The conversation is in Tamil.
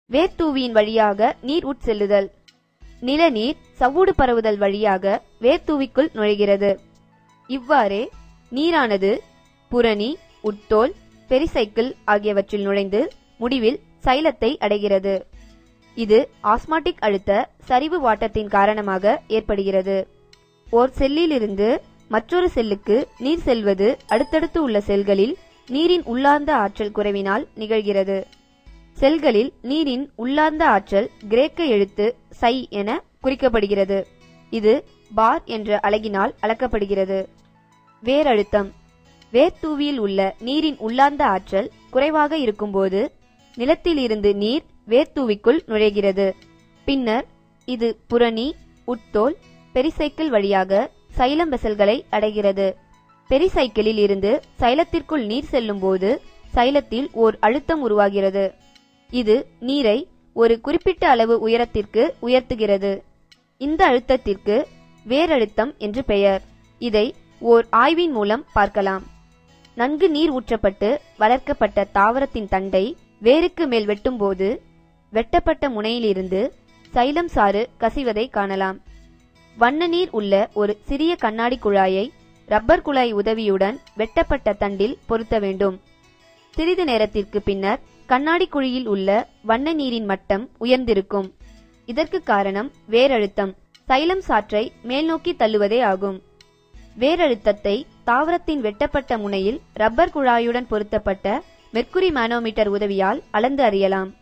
வேர்த்தூவியின் வழியாக நீர் உட்செல்லுதல் நிலநீர் சவ்வூடு பரவுதல் வழியாக வேர்த்தூவிக்குள் நுழைகிறது இவ்வாறே நீரானது புரணி உட்தோல் பெரிசைக்கிள் ஆகியவற்றில் நுழைந்து முடிவில் சைலத்தை அடைகிறது இது ஆஸ்மாட்டிக் அழுத்த சரிவு வாட்டத்தின் காரணமாக ஏற்படுகிறது ஓர் செல்லிலிருந்து மற்றொரு செல்லுக்கு நீர் செல்வது அடுத்தடுத்து உள்ள செல்களில் நீரின் உள்ளார்ந்த ஆற்றல் குறைவினால் நிகழ்கிறது செல்களில் நீரின் உள்ளார்ந்த ஆற்றல் கிரேக்க எழுத்து சை என குறிக்கப்படுகிறது இது பார் என்ற அலகினால் அளக்கப்படுகிறது வேரழுத்தம் வேர்த்தூவியில் உள்ள நீரின் உள்ளார்ந்த ஆற்றல் குறைவாக இருக்கும்போது நிலத்திலிருந்து நீர் வேர்த்தூவிக்குள் நுழைகிறது பின்னர் இது புரணி உட்தோல் பெரிசைக்கிள் வழியாக சைலம் வெசல்களை அடைகிறது பெரிசைக்கிளில் இருந்து சைலத்திற்குள் நீர் செல்லும்போது சைலத்தில் ஓர் அழுத்தம் உருவாகிறது இது நீரை ஒரு குறிப்பிட்ட அளவு உயரத்திற்கு உயர்த்துகிறது இந்த அழுத்தத்திற்கு வேரழுத்தம் என்று பெயர் இதை ஓர் ஆய்வின் மூலம் பார்க்கலாம் நன்கு நீர் ஊற்றப்பட்டு வளர்க்கப்பட்ட தாவரத்தின் தண்டை வேருக்கு மேல் வெட்டும்போது வெட்டப்பட்ட முனையிலிருந்து சைலம் சாறு கசிவதை காணலாம் வண்ண நீர் உள்ள ஒரு சிறிய கண்ணாடி குழாயை ரப்பர் குழாய் உதவியுடன் வெட்டப்பட்ட தண்டில் பொருத்த வேண்டும் சிறிது நேரத்திற்கு பின்னர் கண்ணாடி குழியில் உள்ள வண்ண நீரின் மட்டம் உயர்ந்திருக்கும் இதற்கு காரணம் வேரழுத்தம் சைலம் சாற்றை மேல்நோக்கி தள்ளுவதே ஆகும் வேரழுத்தத்தை தாவரத்தின் வெட்டப்பட்ட முனையில் ரப்பர் குழாயுடன் பொருத்தப்பட்ட மெர்க்குரி மானோமீட்டர் உதவியால் அளந்து அறியலாம்